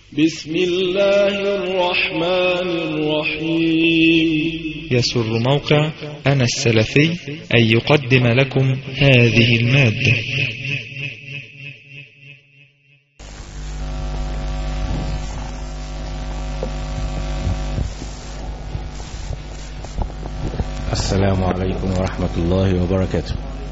بسم الله الرحمن الرحيم يسر موقع أنا السلفي أن يقدم لكم هذه المادة السلام عليكم ورحمة الله وبركاته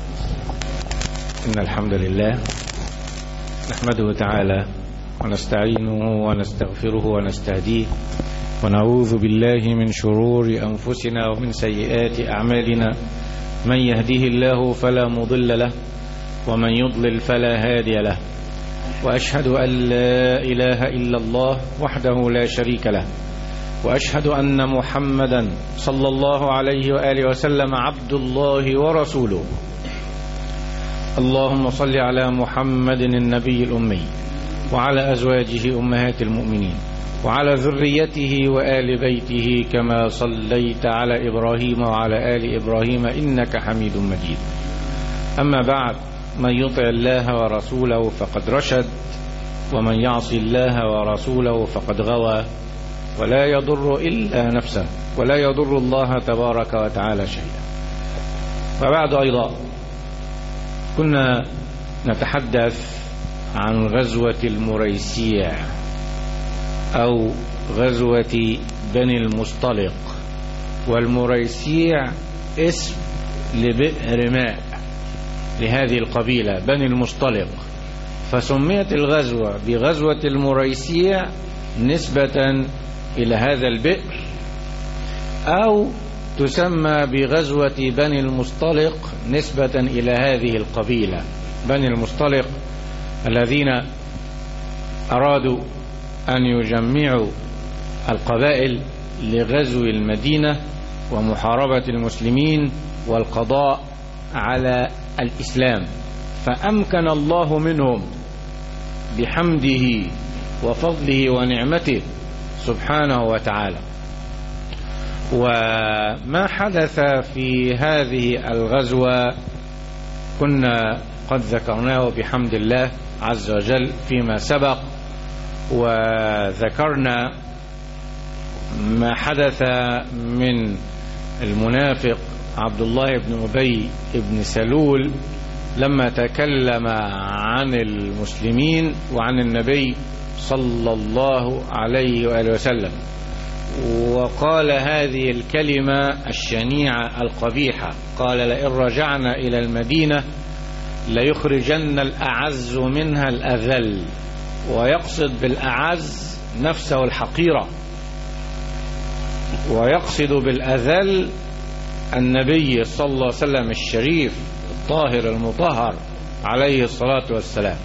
إن الحمد لله نحمده تعالى ونستعينه ونستغفره ونستهديه ونعوذ بالله من شرور أنفسنا ومن سيئات أعمالنا من يهديه الله فلا مضل له ومن يضلل فلا هادي له وأشهد أن لا إله إلا الله وحده لا شريك له وأشهد أن محمدا صلى الله عليه وآله وسلم عبد الله ورسوله اللهم صل على محمد النبي الأمي وعلى أزواجه أمهات المؤمنين وعلى ذريته وآل بيته كما صليت على إبراهيم وعلى آل إبراهيم إنك حميد مجيد أما بعد من يطع الله ورسوله فقد رشد ومن يعص الله ورسوله فقد غوى ولا يضر إلا نفسه ولا يضر الله تبارك وتعالى شيئا وبعد أيضا كنا نتحدث عن غزوة المريسيع أو غزوة بني المصطلق والمريسيع اسم لبئر ماء لهذه القبيلة بني المصطلق فسميت الغزوة بغزوة المريسيع نسبة إلى هذا البئر أو تسمى بغزوة بني المصطلق نسبة إلى هذه القبيلة بني المصطلق الذين أرادوا أن يجمعوا القبائل لغزو المدينة ومحاربة المسلمين والقضاء على الإسلام فأمكن الله منهم بحمده وفضله ونعمته سبحانه وتعالى وما حدث في هذه الغزوة كنا قد ذكرناه بحمد الله عز وجل فيما سبق وذكرنا ما حدث من المنافق عبد الله بن أبي بن سلول لما تكلم عن المسلمين وعن النبي صلى الله عليه وآله وسلم وقال هذه الكلمة الشنيعة القبيحة قال لئن رجعنا إلى المدينة ليخرجن الأعز منها الأذل ويقصد بالأعز نفسه الحقيرة ويقصد بالأذل النبي صلى الله عليه وسلم الشريف الطاهر المطهر عليه الصلاة والسلام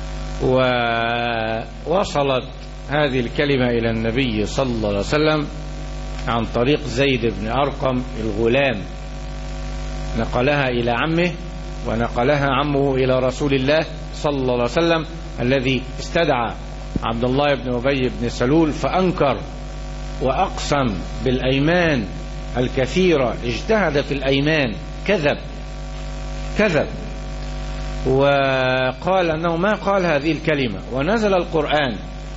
ووصلت هذه الكلمة إلى النبي صلى الله عليه وسلم عن طريق زيد بن أرقم الغلام نقلها إلى عمه ونقلها عمه إلى رسول الله صلى الله عليه وسلم الذي استدعى عبد الله بن أبي بن سلول فأنكر وأقسم بالأيمان الكثيرة اجتهد في الأيمان كذب كذب وقال أنه ما قال هذه الكلمة ونزل القرآن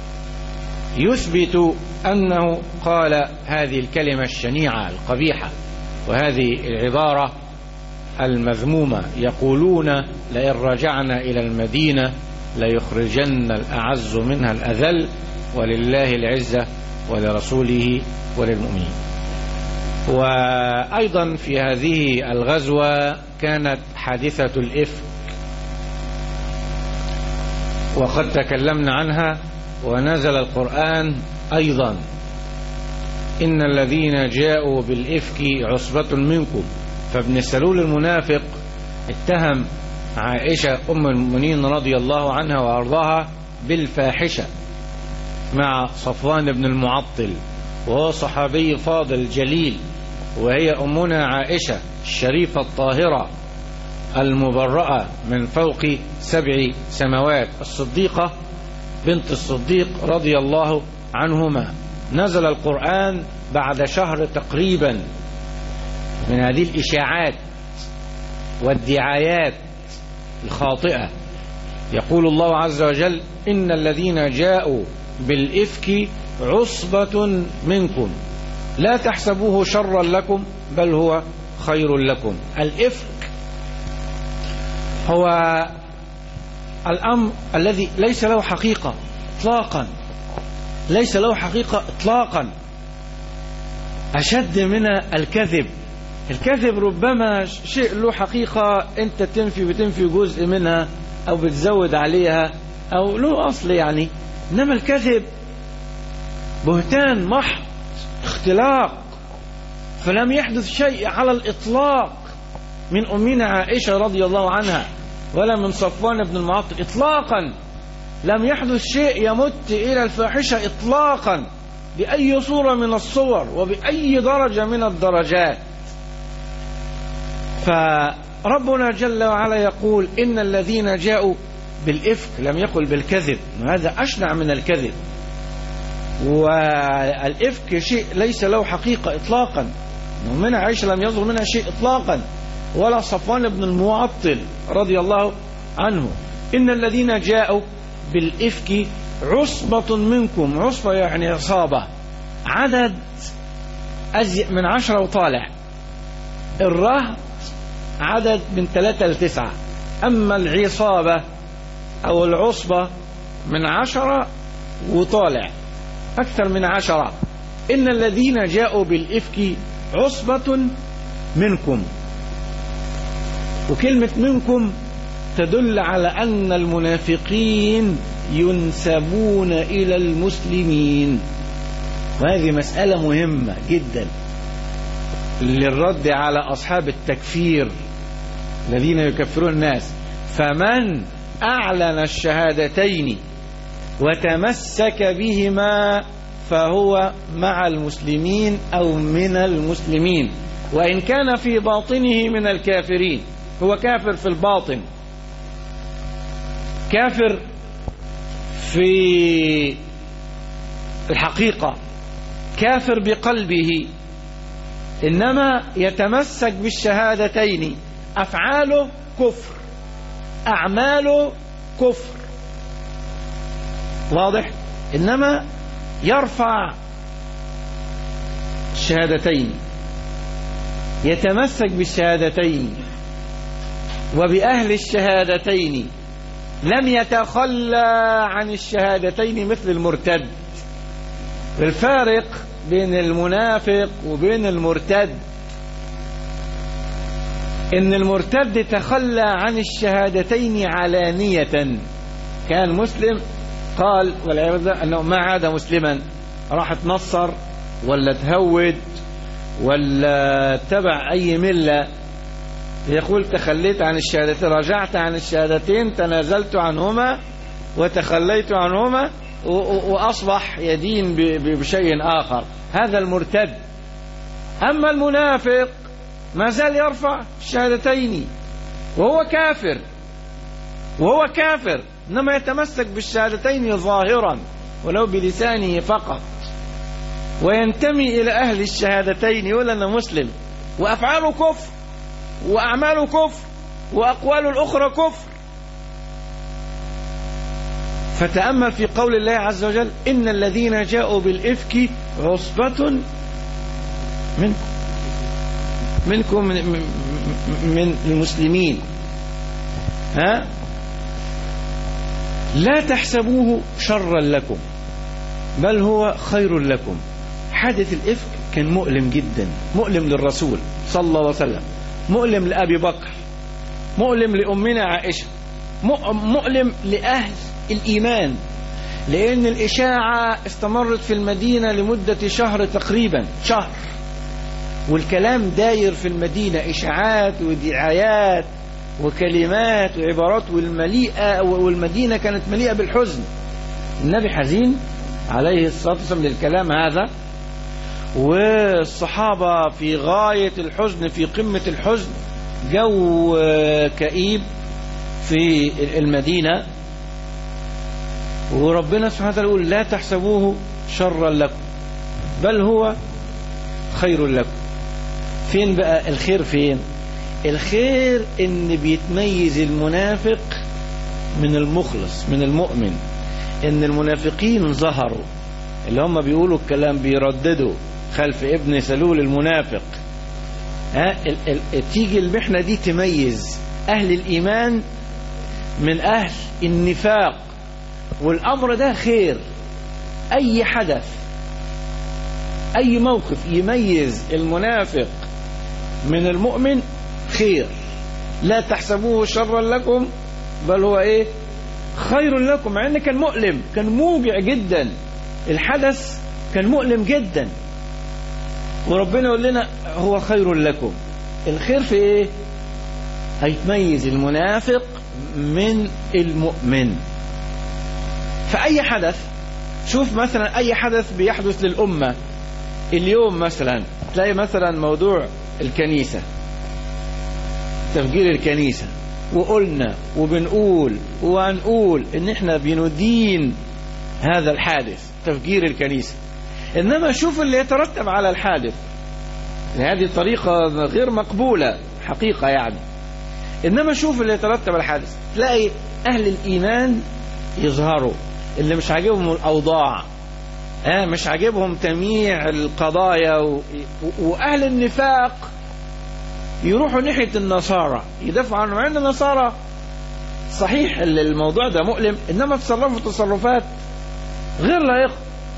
يثبت أنه قال هذه الكلمة الشنيعة القبيحة وهذه العبارة المذمومة يقولون لئن رجعنا إلى المدينة ليخرجن الأعز منها الأذل ولله العزة ولرسوله وللمؤمنين وأيضا في هذه الغزوة كانت حادثة الإفك وقد تكلمنا عنها ونزل القرآن أيضا إن الذين جاءوا بالإفك عصبة منكم فابن سلول المنافق اتهم عائشة أم المؤمنين رضي الله عنها وأرضاها بالفاحشة مع صفوان بن المعطل وهو صحابي فاضل جليل وهي أمنا عائشة الشريفة الطاهرة المبرأة من فوق سبع سماوات الصديقة بنت الصديق رضي الله عنهما نزل القرآن بعد شهر تقريبا من هذه الإشاعات والدعايات الخاطئة يقول الله عز وجل إن الذين جاءوا بالإفك عصبة منكم لا تحسبوه شرا لكم بل هو خير لكم الإفك هو الأمر الذي ليس له حقيقة اطلاقا ليس له حقيقة اطلاقا أشد من الكذب الكذب ربما شيء له حقيقة أنت تنفي بتنفي جزء منها أو بتزود عليها أو له أصل يعني إنما الكذب بهتان محض اختلاق فلم يحدث شيء على الإطلاق من أمنا عائشة رضي الله عنها ولا من صفوان بن المعطل إطلاقا لم يحدث شيء يمت إلى الفاحشة إطلاقا بأي صورة من الصور وبأي درجة من الدرجات فربنا جل وعلا يقول إن الذين جاءوا بالإفك لم يقل بالكذب هذا أشنع من الكذب والإفك شيء ليس له حقيقة إطلاقا من عائشة لم يظهر منها شيء إطلاقا ولا صفوان بن المعطل رضي الله عنه إن الذين جاءوا بالإفك عصبة منكم عصبة يعني عصابة عدد أزيء من عشرة وطالع الرهط عدد من ثلاثة لتسعة أما العصابة أو العصبة من عشرة وطالع أكثر من عشرة إن الذين جاءوا بالإفك عصبة منكم وكلمة منكم تدل على أن المنافقين ينسبون إلى المسلمين وهذه مسألة مهمة جدا للرد على أصحاب التكفير الذين يكفرون الناس فمن أعلن الشهادتين وتمسك بهما فهو مع المسلمين أو من المسلمين وإن كان في باطنه من الكافرين هو كافر في الباطن كافر في الحقيقة كافر بقلبه إنما يتمسك بالشهادتين أفعاله كفر أعماله كفر واضح إنما يرفع الشهادتين يتمسك بالشهادتين وبأهل الشهادتين لم يتخلى عن الشهادتين مثل المرتد الفارق بين المنافق وبين المرتد ان المرتد تخلى عن الشهادتين علانية كان مسلم قال والعياذ بالله انه ما عاد مسلما راح اتنصر ولا تهود ولا اتبع اي مله يقول تخليت عن الشهادتين رجعت عن الشهادتين تنازلت عنهما وتخليت عنهما وأصبح يدين بشيء آخر هذا المرتد أما المنافق ما زال يرفع الشهادتين وهو كافر وهو كافر إنما يتمسك بالشهادتين ظاهرا ولو بلسانه فقط وينتمي إلى أهل الشهادتين يقول أنا مسلم وأفعاله كفر وأعماله كفر وأقواله الأخرى كفر فتأمل في قول الله عز وجل إن الذين جاءوا بالإفك عصبة منكم منكم من, من المسلمين ها لا تحسبوه شرا لكم بل هو خير لكم حادث الإفك كان مؤلم جدا مؤلم للرسول صلى الله عليه وسلم مؤلم لأبي بكر مؤلم لأمنا عائشة مؤلم لأهل الإيمان لأن الإشاعة استمرت في المدينة لمدة شهر تقريبا شهر والكلام داير في المدينة إشاعات ودعايات وكلمات وعبارات والمليئة والمدينة كانت مليئة بالحزن النبي حزين عليه الصلاة والسلام للكلام هذا والصحابة في غاية الحزن في قمة الحزن جو كئيب في المدينة وربنا سبحانه وتعالى يقول لا تحسبوه شرا لكم بل هو خير لكم فين بقى الخير فين الخير ان بيتميز المنافق من المخلص من المؤمن ان المنافقين ظهروا اللي هم بيقولوا الكلام بيرددوا خلف ابن سلول المنافق ها ال ال تيجي المحنة دي تميز أهل الإيمان من أهل النفاق والأمر ده خير أي حدث أي موقف يميز المنافق من المؤمن خير لا تحسبوه شرا لكم بل هو إيه خير لكم مع أنه كان مؤلم كان موجع جدا الحدث كان مؤلم جدا وربنا يقول لنا هو خير لكم الخير في ايه هيتميز المنافق من المؤمن فأي حدث شوف مثلا أي حدث بيحدث للأمة اليوم مثلا تلاقي مثلا موضوع الكنيسة تفجير الكنيسة وقلنا وبنقول وهنقول ان احنا بندين هذا الحادث تفجير الكنيسة انما شوف اللي يترتب على الحادث هذه طريقة غير مقبولة حقيقة يعني انما شوف اللي يترتب على الحادث تلاقي اهل الايمان يظهروا اللي مش عاجبهم الاوضاع آه مش عاجبهم تمييع القضايا و... واهل النفاق يروحوا ناحية النصارى يدافعوا عنهم مع ان النصارى صحيح الموضوع ده مؤلم انما تصرفوا تصرفات غير لائقة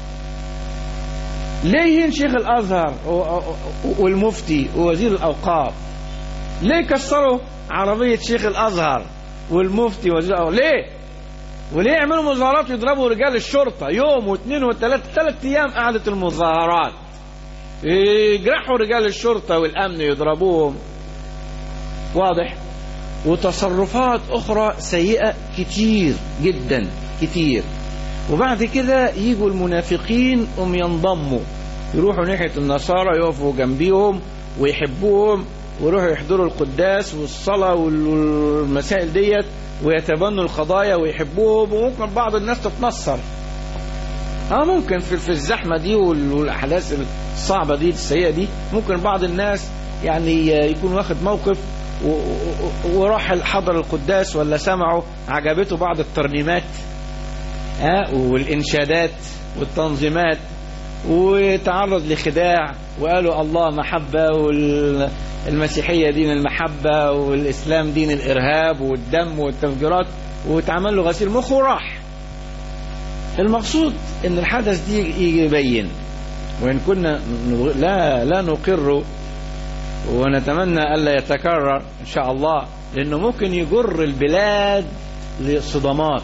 ليه يهين شيخ الازهر والمفتي ووزير الاوقاف ليه كسروا عربية شيخ الازهر والمفتي ووزير الاوقاف ليه وليه يعملوا مظاهرات ويضربوا رجال الشرطة يوم واثنين وثلاث ثلاث ايام قعدت المظاهرات يجرحوا رجال الشرطة والامن يضربوهم واضح وتصرفات اخرى سيئة كتير جدا كتير وبعد كده يجوا المنافقين هم ينضموا يروحوا ناحية النصارى يقفوا جنبيهم ويحبوهم ويروحوا يحضروا القداس والصلاة والمسائل ديت ويتبنوا القضايا ويحبوهم وممكن بعض الناس تتنصر اه ممكن في, في الزحمة دي والاحداث الصعبة دي السيئة دي ممكن بعض الناس يعني يكون واخد موقف وراح حضر القداس ولا سمعوا عجبته بعض الترنيمات ها والإنشادات والتنظيمات وتعرض لخداع وقالوا الله محبة والمسيحية دين المحبة والإسلام دين الإرهاب والدم والتفجيرات واتعمل له غسيل مخ وراح المقصود ان الحدث دي يبين وإن كنا لا لا نقر ونتمنى ألا يتكرر إن شاء الله لأنه ممكن يجر البلاد لصدمات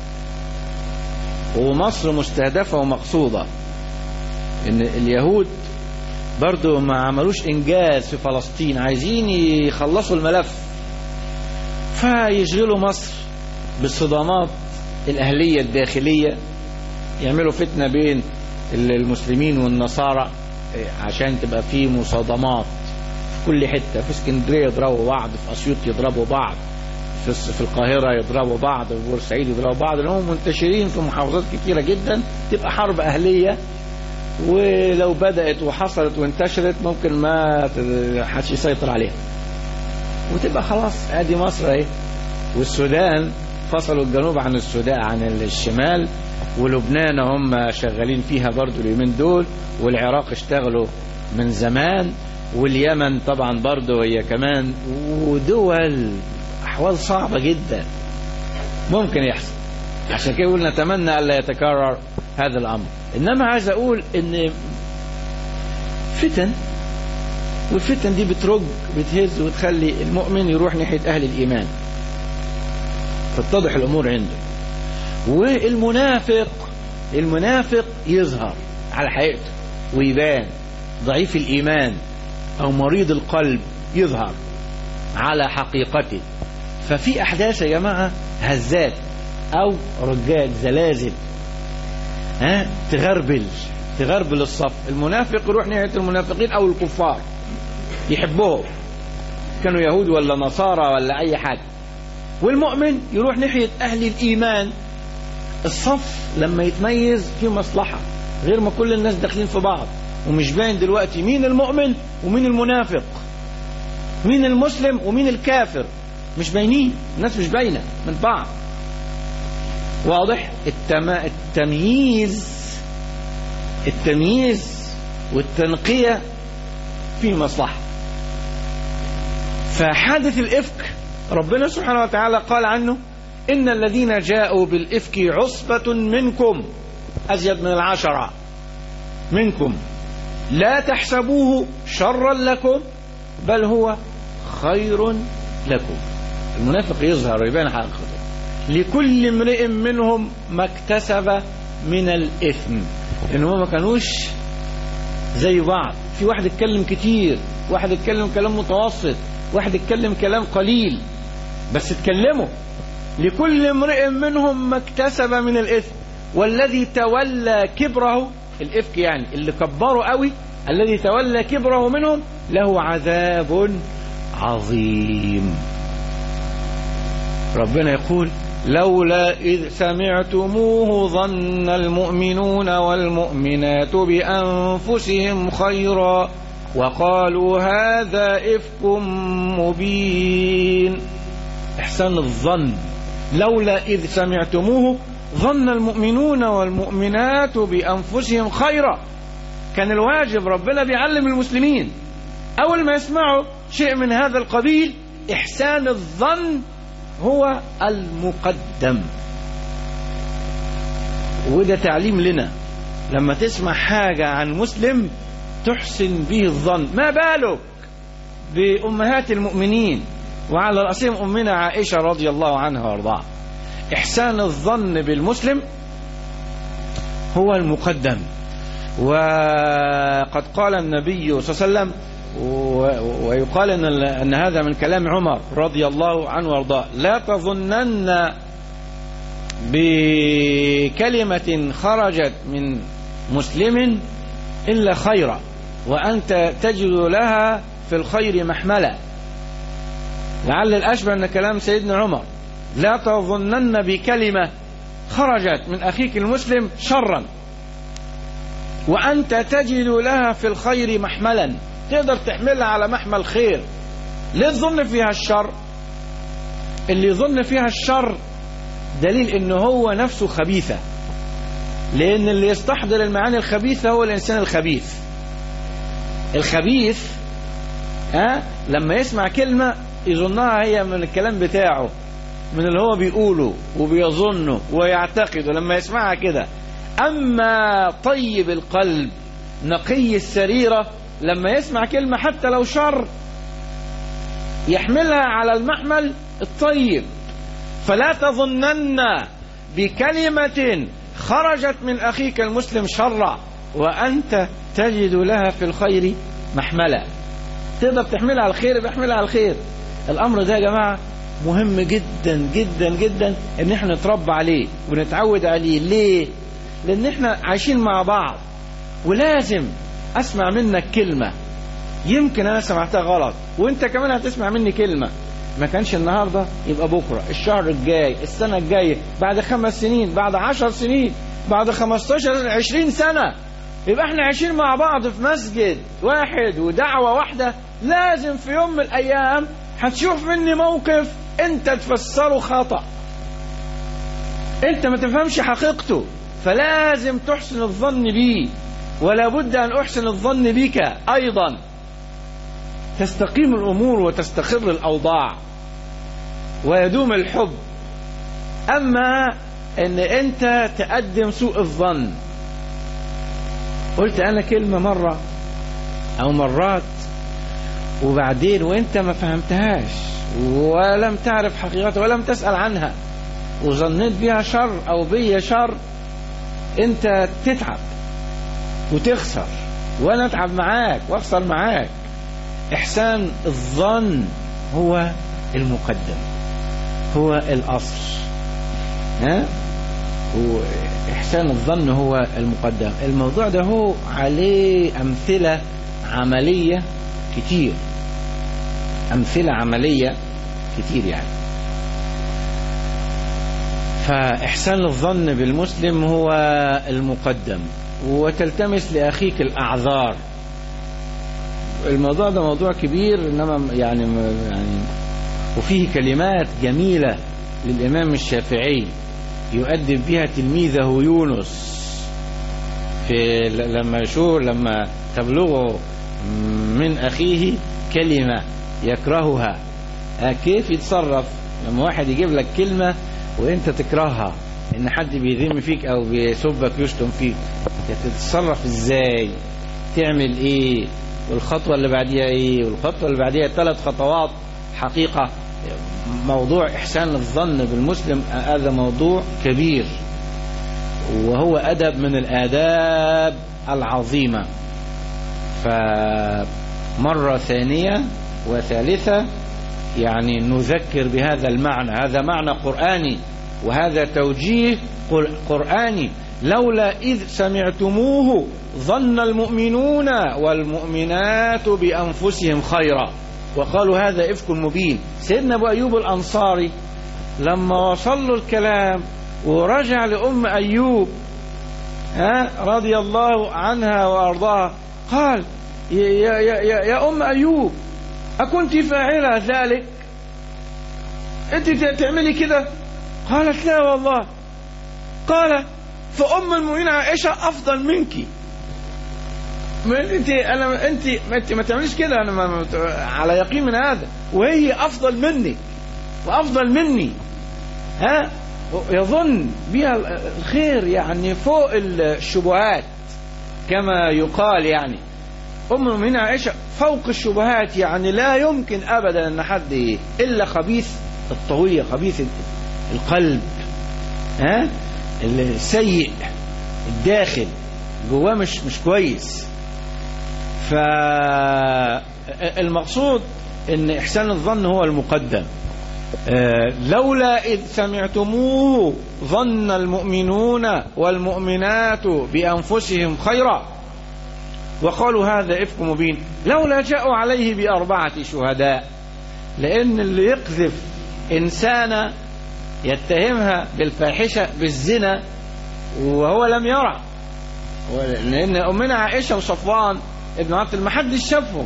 ومصر مستهدفة ومقصودة ان اليهود برضو ما عملوش انجاز في فلسطين عايزين يخلصوا الملف فيشغلوا مصر بالصدامات الاهلية الداخلية يعملوا فتنة بين المسلمين والنصارى عشان تبقى في مصادمات في كل حتة في اسكندرية يضربوا بعض في اسيوط يضربوا بعض في في القاهرة يضربوا بعض في بورسعيد يضربوا بعض لأنهم منتشرين في محافظات كتيرة جدا تبقى حرب أهلية ولو بدأت وحصلت وانتشرت ممكن ما حدش يسيطر عليها وتبقى خلاص ادي مصر اهي والسودان فصلوا الجنوب عن السودان عن الشمال ولبنان هم شغالين فيها برضو اليومين دول والعراق اشتغلوا من زمان واليمن طبعا برضو هي كمان ودول أحوال صعبة جدا ممكن يحصل عشان كده قلنا نتمنى ألا يتكرر هذا الأمر إنما عايز أقول إن فتن والفتن دي بترج بتهز وتخلي المؤمن يروح ناحية أهل الإيمان تتضح الأمور عنده والمنافق المنافق يظهر على حقيقته ويبان ضعيف الإيمان أو مريض القلب يظهر على حقيقته ففي أحداث يا جماعة هزات أو رجات زلازل ها تغربل تغربل الصف المنافق يروح ناحية المنافقين أو الكفار يحبوهم كانوا يهود ولا نصارى ولا أي حاجة والمؤمن يروح ناحية أهل الإيمان الصف لما يتميز في مصلحة غير ما كل الناس داخلين في بعض ومش باين دلوقتي مين المؤمن ومين المنافق مين المسلم ومين الكافر مش باينين الناس مش باينة من بعض واضح التم... التمييز التمييز والتنقية في مصلحة فحادث الإفك ربنا سبحانه وتعالى قال عنه إن الذين جاءوا بالإفك عصبة منكم أزيد من العشرة منكم لا تحسبوه شرا لكم بل هو خير لكم المنافق يظهر ويبان حقيقته لكل امرئ منهم ما اكتسب من الإثم لأن هم ما كانوش زي بعض في واحد اتكلم كتير واحد اتكلم كلام متوسط واحد اتكلم كلام قليل بس اتكلموا لكل امرئ منهم ما اكتسب من الإثم والذي تولى كبره الإفك يعني اللي كبره قوي الذي تولى كبره منهم له عذاب عظيم ربنا يقول لولا إذ سمعتموه ظن المؤمنون والمؤمنات بأنفسهم خيرا وقالوا هذا إفك مبين إحسان الظن لولا إذ سمعتموه ظن المؤمنون والمؤمنات بأنفسهم خيرا كان الواجب ربنا بيعلم المسلمين أول ما يسمعوا شيء من هذا القبيل إحسان الظن هو المقدم وده تعليم لنا لما تسمع حاجة عن مسلم تحسن به الظن ما بالك بأمهات المؤمنين وعلى رأسهم أمنا عائشة رضي الله عنها وارضاها إحسان الظن بالمسلم هو المقدم وقد قال النبي صلى الله عليه وسلم ويقال أن, أن هذا من كلام عمر رضي الله عنه وارضاه لا تظنن بكلمة خرجت من مسلم إلا خيرا وأنت تجد لها في الخير محملا لعل الأشبه أن كلام سيدنا عمر لا تظنن بكلمة خرجت من أخيك المسلم شرا وأنت تجد لها في الخير محملا تقدر تحملها على محمل خير ليه تظن فيها الشر اللي يظن فيها الشر دليل ان هو نفسه خبيثة لان اللي يستحضر المعاني الخبيثة هو الانسان الخبيث الخبيث ها لما يسمع كلمة يظنها هي من الكلام بتاعه من اللي هو بيقوله وبيظنه ويعتقده لما يسمعها كده أما طيب القلب نقي السريرة لما يسمع كلمة حتى لو شر يحملها على المحمل الطيب فلا تظنن بكلمة خرجت من أخيك المسلم شرا وأنت تجد لها في الخير محملا تقدر تحملها على الخير بحملها على الخير الأمر ده يا جماعة مهم جدا جدا جدا ان احنا نتربى عليه ونتعود عليه ليه لان احنا عايشين مع بعض ولازم اسمع منك كلمة يمكن انا سمعتها غلط وانت كمان هتسمع مني كلمة ما كانش النهاردة يبقى بكرة الشهر الجاي السنة الجاية بعد خمس سنين بعد عشر سنين بعد خمستاشر عشرين سنة يبقى احنا عايشين مع بعض في مسجد واحد ودعوة واحدة لازم في يوم من الايام هتشوف مني موقف انت تفسره خطأ انت ما تفهمش حقيقته فلازم تحسن الظن بي ولا بد ان احسن الظن بك ايضا تستقيم الامور وتستقر الاوضاع ويدوم الحب اما ان انت تقدم سوء الظن قلت انا كلمة مرة او مرات وبعدين وانت ما فهمتهاش ولم تعرف حقيقتها ولم تسأل عنها وظنيت بها شر او بي شر انت تتعب وتخسر وانا اتعب معاك واخسر معاك احسان الظن هو المقدم هو الاصل ها واحسان الظن هو المقدم الموضوع ده هو عليه امثله عمليه كتير امثله عمليه كتير يعني فاحسان الظن بالمسلم هو المقدم وتلتمس لاخيك الاعذار الموضوع ده موضوع كبير انما يعني يعني وفيه كلمات جميله للامام الشافعي يؤدب بها تلميذه يونس في لما شو لما تبلغه من أخيه كلمة يكرهها كيف يتصرف لما واحد يجيب لك كلمة وانت تكرهها ان حد بيذم فيك او بيسبك يشتم فيك تتصرف ازاي تعمل ايه والخطوة اللي بعديها ايه والخطوة اللي بعديها ثلاث خطوات حقيقة موضوع احسان الظن بالمسلم هذا موضوع كبير وهو ادب من الاداب العظيمة فمرة ثانية وثالثة يعني نذكر بهذا المعنى هذا معنى قرآني وهذا توجيه قرآني لولا إذ سمعتموه ظن المؤمنون والمؤمنات بأنفسهم خيرا وقالوا هذا إفك مبين سيدنا أبو أيوب الأنصاري لما وصل له الكلام ورجع لأم أيوب ها رضي الله عنها وأرضاها قال يا, يا, يا, يا أم أيوب أكنت فاعلة ذلك أنت تعملي كده قالت لا والله قال فأم المؤمنين عائشة أفضل منك انت انا انت انت ما تعمليش كده انا ما على يقين من هذا وهي افضل منك وافضل مني ها يظن بها الخير يعني فوق الشبهات كما يقال يعني ام المؤمنين عائشه فوق الشبهات يعني لا يمكن ابدا ان حد الا خبيث الطويه خبيث القلب ها السيء الداخل جواه مش مش كويس فالمقصود ان احسان الظن هو المقدم لولا إذ سمعتموه ظن المؤمنون والمؤمنات بأنفسهم خيرا وقالوا هذا إفك مبين لولا جاءوا عليه بأربعة شهداء لأن اللي يقذف إنسانة يتهمها بالفاحشة بالزنا وهو لم يرى لأن أمنا عائشة وصفوان ابن معطل ما حدش شافهم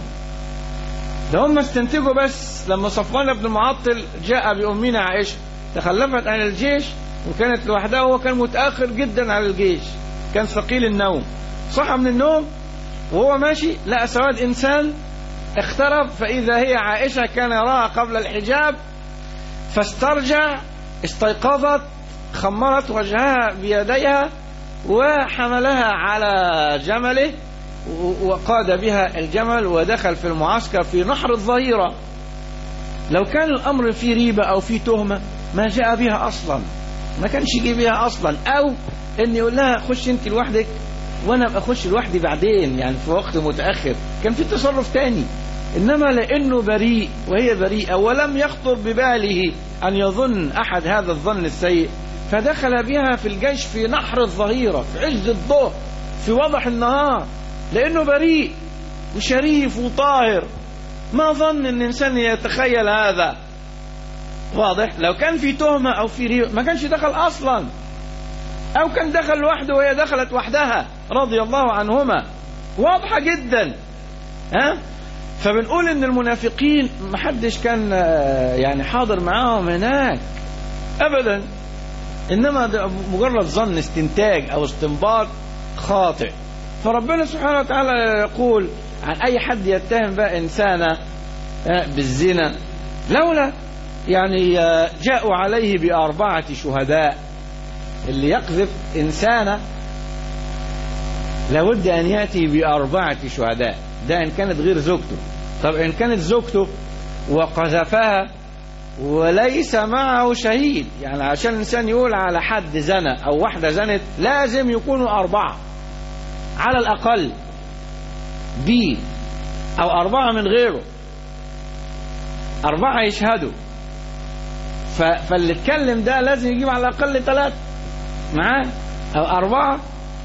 ده هم استنتجوا بس لما صفوان بن معطل جاء بأمنا عائشة تخلفت عن الجيش وكانت لوحدها وهو كان متأخر جدا على الجيش كان ثقيل النوم صحى من النوم وهو ماشي لقى سواد إنسان اخترب فإذا هي عائشة كان يراها قبل الحجاب فاسترجع استيقظت خمرت وجهها بيديها وحملها على جمله وقاد بها الجمل ودخل في المعسكر في نحر الظهيرة لو كان الأمر فيه ريبة أو فيه تهمة ما جاء بها أصلا ما كانش يجي بها أصلا أو أن يقول لها خش أنت لوحدك وأنا أبقى أخش لوحدي بعدين يعني في وقت متأخر كان في تصرف تاني إنما لأنه بريء وهي بريئة ولم يخطر بباله أن يظن أحد هذا الظن السيء فدخل بها في الجيش في نحر الظهيرة في عز الظهر في وضح النهار لأنه بريء وشريف وطاهر ما ظن أن الإنسان يتخيل هذا واضح لو كان في تهمة أو في ريب ما كانش دخل أصلا أو كان دخل لوحده وهي دخلت وحدها رضي الله عنهما واضحة جدا ها فبنقول ان المنافقين ما حدش كان يعني حاضر معاهم هناك ابدا انما ده مجرد ظن استنتاج او استنباط خاطئ فربنا سبحانه وتعالى يقول عن اي حد يتهم بقى انسانا بالزنا لولا يعني جاءوا عليه باربعه شهداء اللي يقذف انسانا لابد ان ياتي باربعه شهداء ده ان كانت غير زوجته طب ان كانت زوجته وقذفها وليس معه شهيد يعني عشان الانسان يقول على حد زنى او واحده زنت لازم يكونوا اربعه على الاقل بي او اربعه من غيره اربعه يشهدوا فاللي اتكلم ده لازم يجيب على الاقل ثلاثه معاه او اربعه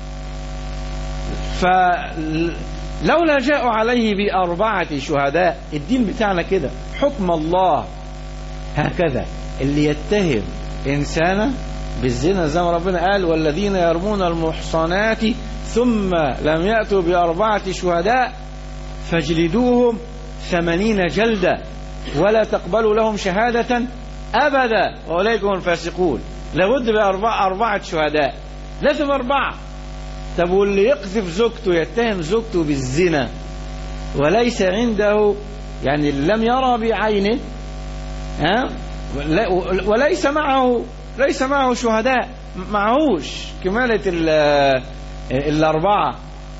ف لولا جاءوا عليه بأربعة شهداء الدين بتاعنا كده حكم الله هكذا اللي يتهم إنسانا بالزنا زي ما ربنا قال والذين يرمون المحصنات ثم لم يأتوا بأربعة شهداء فاجلدوهم ثمانين جلدة ولا تقبلوا لهم شهادة أبدا وأولئك هم الفاسقون لابد بأربعة أربعة شهداء لازم أربعة طب واللي يقذف زوجته يتهم زوجته بالزنا وليس عنده يعني لم يرى بعينه ها ولا- وليس معه ليس معه شهداء معهوش كمالة ال- الأربعة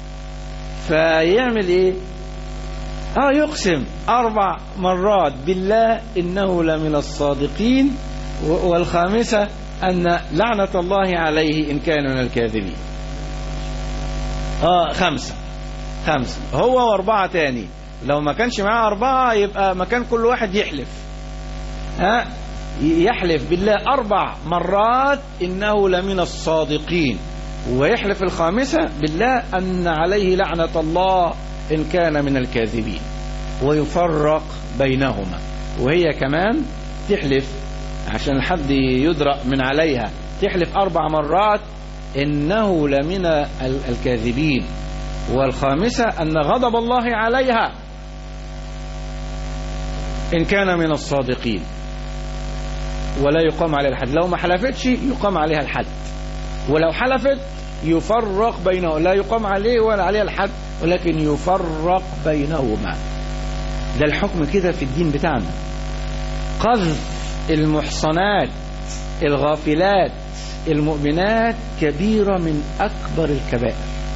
فيعمل إيه؟ اه يقسم أربع مرات بالله إنه لمن الصادقين و- والخامسة أن لعنة الله عليه إن كان من الكاذبين اه خمسة خمسة هو وأربعة تاني لو ما كانش معاه أربعة يبقى مكان كل واحد يحلف ها يحلف بالله أربع مرات إنه لمن الصادقين ويحلف الخامسة بالله أن عليه لعنة الله إن كان من الكاذبين ويفرق بينهما وهي كمان تحلف عشان حد يدرأ من عليها تحلف أربع مرات إنه لمن ال- الكاذبين والخامسة أن غضب الله عليها إن كان من الصادقين ولا يقام عليها الحد لو ما حلفتش يقام عليها الحد ولو حلفت يفرق بينه لا يقام عليه ولا عليها الحد ولكن يفرق بينهما ده الحكم كده في الدين بتاعنا قذف المحصنات الغافلات المؤمنات كبيرة من أكبر الكبائر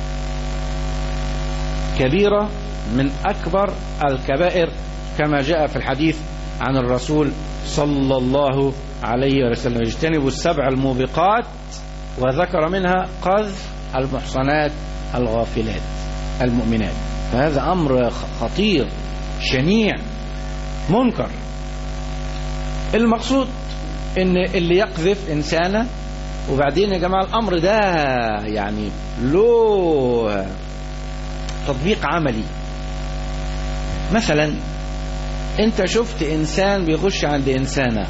كبيرة من أكبر الكبائر كما جاء في الحديث عن الرسول صلى الله عليه وسلم اجتنبوا السبع الموبقات وذكر منها قذف المحصنات الغافلات المؤمنات فهذا أمر خطير شنيع منكر المقصود ان اللي يقذف انسانه وبعدين يا جماعه الامر ده يعني له تطبيق عملي مثلا انت شفت انسان بيخش عند انسانه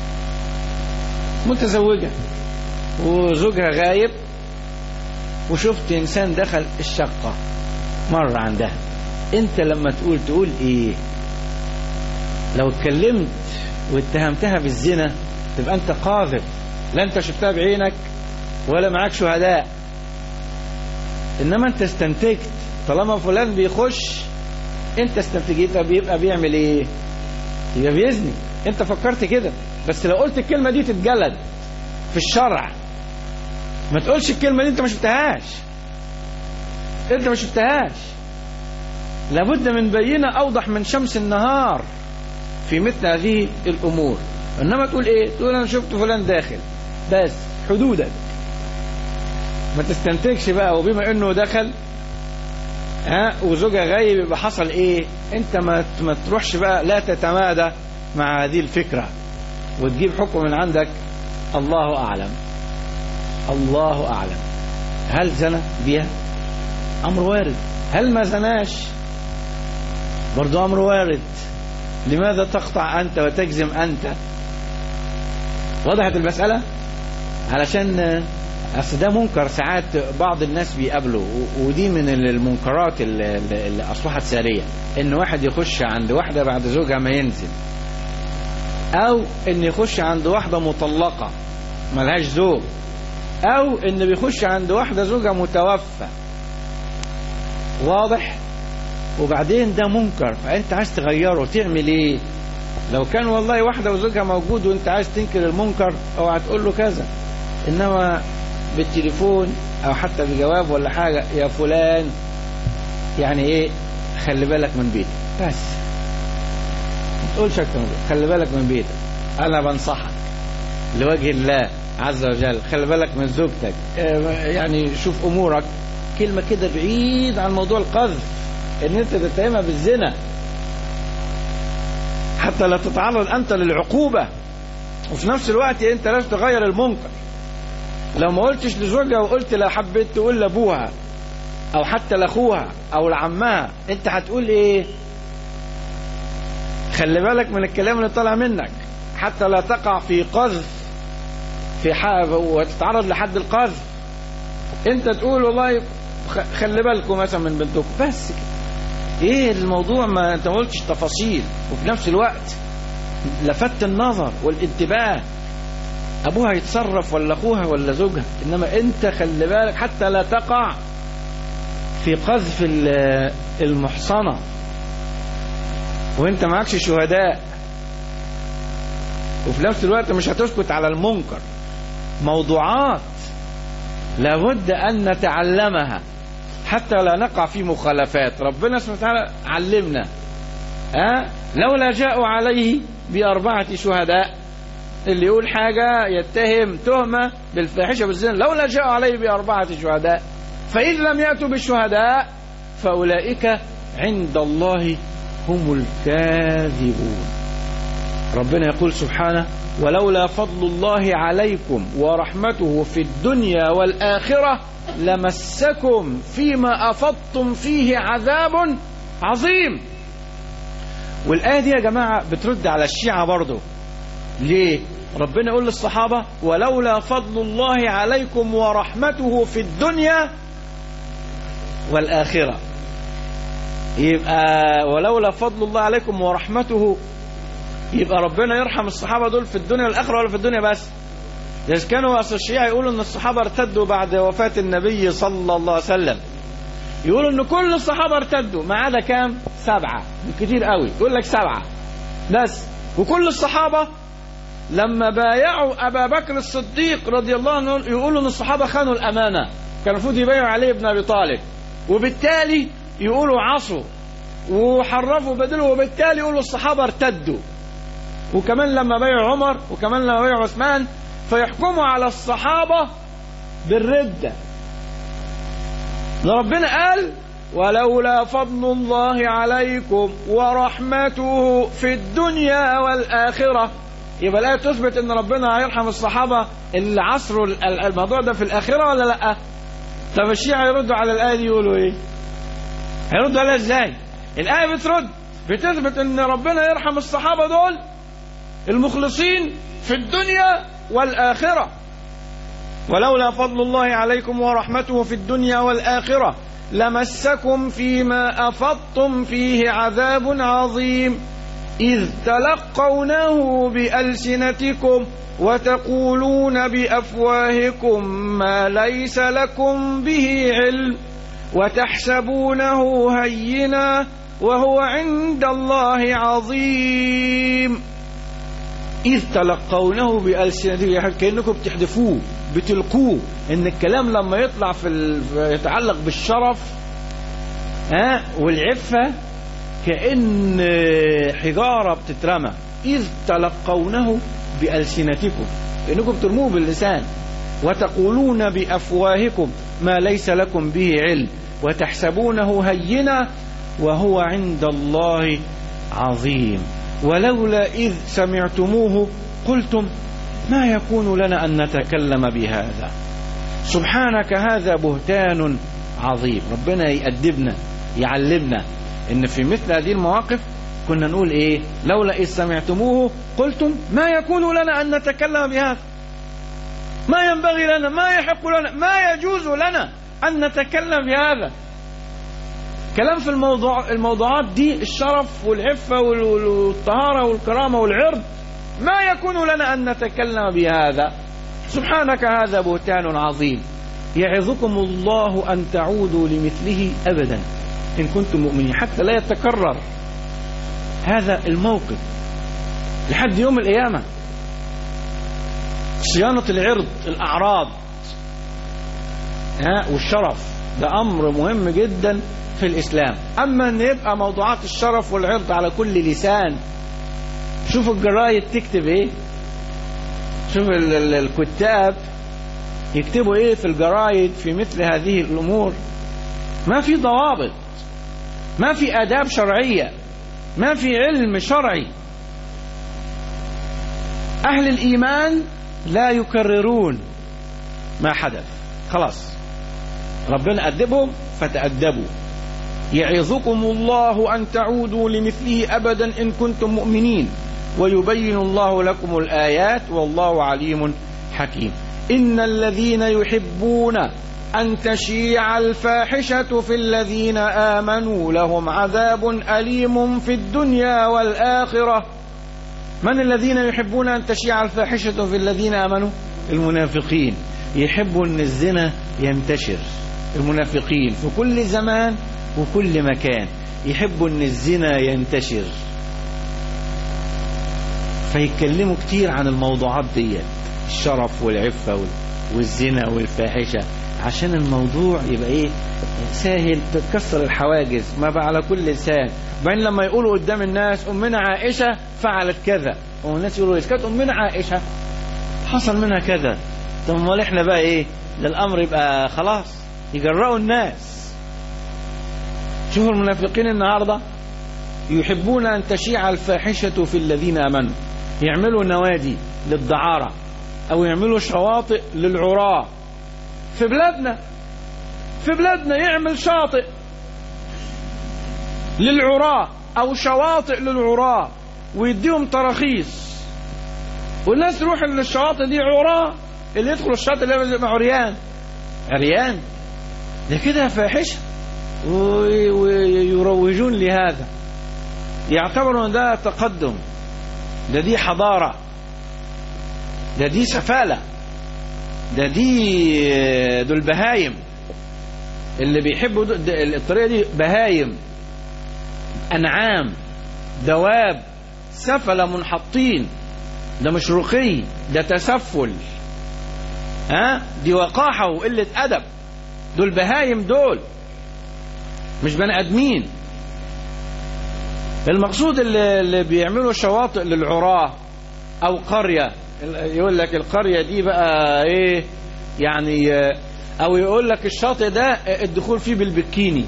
متزوجه وزوجها غايب وشفت انسان دخل الشقه مر عندها انت لما تقول تقول ايه لو اتكلمت واتهمتها بالزنا تبقى انت قاذف لا انت شفتها بعينك ولا معاك شهداء انما انت استنتجت طالما فلان بيخش انت استنتجت بيبقى بيعمل ايه يبقى بيزني انت فكرت كده بس لو قلت الكلمة دي تتجلد في الشرع ما تقولش الكلمة دي انت ما شفتهاش انت ما شفتهاش لابد من بينة اوضح من شمس النهار في مثل هذه الامور انما تقول ايه تقول انا شفت فلان داخل بس حدودك ما تستنتجش بقى وبما انه دخل ها وزوجها غايب يبقى حصل ايه انت ما ما تروحش بقى لا تتمادى مع هذه الفكرة وتجيب حكم من عندك الله اعلم الله اعلم هل زنى بها امر وارد هل ما زناش برضو امر وارد لماذا تقطع أنت وتجزم أنت وضحت المسألة علشان أصل ده منكر ساعات بعض الناس بيقابله و- ودي من المنكرات اللي اللي أصبحت سارية إن واحد يخش عند واحدة بعد زوجها ما ينزل أو إن يخش عند واحدة مطلقة ملهاش زوج أو إن بيخش عند واحدة زوجها متوفى واضح وبعدين ده منكر فانت عايز تغيره تعمل ايه لو كان والله واحدة وزوجها موجود وانت عايز تنكر المنكر اوعى تقول له كذا انما بالتليفون او حتى بجواب ولا حاجة يا فلان يعني ايه خلي بالك من بيتك بس ما تقولش اكتر من كده. خلي بالك من بيتك انا بنصحك لوجه الله عز وجل خلي بالك من زوجتك اه، يعني شوف امورك كلمة كده بعيد عن موضوع القذف ان انت تتهمها بالزنا حتى لا تتعرض انت للعقوبة وفي نفس الوقت انت لازم تغير المنكر لو ما قلتش لزوجها وقلت لا حبيت تقول لابوها او حتى لاخوها او لعمها انت هتقول ايه خلي بالك من الكلام اللي طالع منك حتى لا تقع في قذف في حق وتتعرض لحد القذف انت تقول والله خ- خلي بالكم مثلا من بنتكم بس كده ايه الموضوع ما انت ما قلتش تفاصيل وفي نفس الوقت لفت النظر والانتباه ابوها يتصرف ولا اخوها ولا زوجها انما انت خلي بالك حتى لا تقع في قذف ال- المحصنة وانت معكش شهداء وفي نفس الوقت مش هتسكت على المنكر موضوعات لابد أن نتعلمها حتى لا نقع في مخالفات ربنا سبحانه وتعالى علمنا أه؟ لولا جاءوا عليه بأربعة شهداء اللي يقول حاجة يتهم تهمة بالفاحشة بالزنا لولا جاءوا عليه بأربعة شهداء فإن لم يأتوا بالشهداء فأولئك عند الله هم الكاذبون ربنا يقول سبحانه ولولا فضل الله عليكم ورحمته في الدنيا والآخرة لمسكم فيما أفضتم فيه عذاب عظيم والآية دي يا جماعة بترد على الشيعة برضو ليه ربنا يقول للصحابة ولولا فضل الله عليكم ورحمته في الدنيا والآخرة يبقى ولولا فضل الله عليكم ورحمته يبقى ربنا يرحم الصحابة دول في الدنيا والآخرة ولا في الدنيا بس إذا كانوا أصل الشيعة يقولوا أن الصحابة ارتدوا بعد وفاة النبي صلى الله عليه وسلم يقولوا أن كل الصحابة ارتدوا ما عدا كام سبعة كتير قوي يقول لك سبعة بس وكل الصحابة لما بايعوا أبا بكر الصديق رضي الله عنه يقولوا أن الصحابة خانوا الأمانة كان المفروض يبايعوا علي بن أبي طالب وبالتالي يقولوا عصوا وحرفوا بدلوا وبالتالي يقولوا الصحابة ارتدوا وكمان لما بايعوا عمر وكمان لما بايعوا عثمان فيحكموا على الصحابة بالردة ده ربنا قال ولولا فضل الله عليكم ورحمته في الدنيا والآخرة يبقى الآية تثبت ان ربنا هيرحم الصحابة اللي عصروا الموضوع ده في الآخرة ولا لا طب الشيعة يردوا على الآية دي يقولوا ايه هيردوا عليها ازاي الآية بترد بتثبت ان ربنا يرحم الصحابة دول المخلصين في الدنيا والآخرة ولولا فضل الله عليكم ورحمته في الدنيا والآخرة لمسكم فيما أفضتم فيه عذاب عظيم إذ تلقونه بألسنتكم وتقولون بأفواهكم ما ليس لكم به علم وتحسبونه هينا وهو عند الله عظيم إذ تلقونه بألسنتكم كأنكم بتحدفوه بتلقوه إن الكلام لما يطلع في ال... يتعلق بالشرف ها والعفة كأن حجارة بتترمى إذ تلقونه بألسنتكم إنكم ترموه باللسان وتقولون بأفواهكم ما ليس لكم به علم وتحسبونه هينا وهو عند الله عظيم ولولا إذ سمعتموه قلتم ما يكون لنا أن نتكلم بهذا سبحانك هذا بهتان عظيم ربنا يأدبنا يعلمنا ان في مثل هذه المواقف كنا نقول ايه لولا إذ سمعتموه قلتم ما يكون لنا أن نتكلم بهذا ما ينبغي لنا ما يحق لنا ما يجوز لنا أن نتكلم بهذا كلام في الموضوع الموضوعات دي الشرف والعفة والطهارة والكرامة والعرض ما يكون لنا أن نتكلم بهذا سبحانك هذا بهتان عظيم يعظكم الله أن تعودوا لمثله أبدا إن كنتم مؤمنين حتى لا يتكرر هذا الموقف لحد يوم القيامة صيانة العرض الأعراض ها والشرف ده أمر مهم جدا في الإسلام أما أن يبقى موضوعات الشرف والعرض على كل لسان شوف الجرايد تكتب إيه شوف ال ال الكتاب يكتبوا إيه في الجرايد في مثل هذه الأمور ما في ضوابط ما في آداب شرعية ما في علم شرعي أهل الإيمان لا يكررون ما حدث خلاص ربنا أدبهم فتأدبوا يعظكم الله أن تعودوا لمثله أبدا إن كنتم مؤمنين ويبين الله لكم الآيات والله عليم حكيم إن الذين يحبون أن تشيع الفاحشة في الذين آمنوا لهم عذاب أليم في الدنيا والآخرة من الذين يحبون أن تشيع الفاحشة في الذين آمنوا المنافقين يحبوا أن الزنا ينتشر المنافقين في كل زمان وكل مكان يحبوا أن الزنا ينتشر فيتكلموا كتير عن الموضوعات ديت الشرف والعفة وال- والزنا والفاحشة عشان الموضوع يبقى ايه سهل تتكسر الحواجز ما بقى على كل لسان بعدين لما يقولوا قدام الناس أمنا عائشة فعلت كذا والناس يقولوا إذا كانت أمنا عائشة حصل منها كذا طب امال احنا بقى ايه ده الأمر يبقى خلاص يجرأوا الناس شوفوا المنافقين النهارده يحبون أن تشيع الفاحشة في الذين آمنوا يعملوا نوادي للدعارة أو يعملوا شواطئ للعراة في بلادنا في بلادنا يعمل شاطئ للعراة أو شواطئ للعراة ويديهم تراخيص والناس تروح للشواطئ دي عراة اللي يدخل الشاطئ اللي يبقى عريان عريان ده كده فاحشة وي- ويروجون لهذا يعتبروا ان ده تقدم ده دي حضارة ده دي سفالة ده دي دول بهايم اللي بيحبوا دو- د- الطريقة دي بهايم أنعام دواب سفلة منحطين ده مش رقي ده تسفل ها دي وقاحة وقلة أدب دول بهايم دول مش بني آدمين المقصود اللي, اللي بيعملوا شواطئ للعراة او قرية يقول لك القرية دي بقى ايه يعني آه، او يقول لك الشاطئ ده الدخول فيه بالبكيني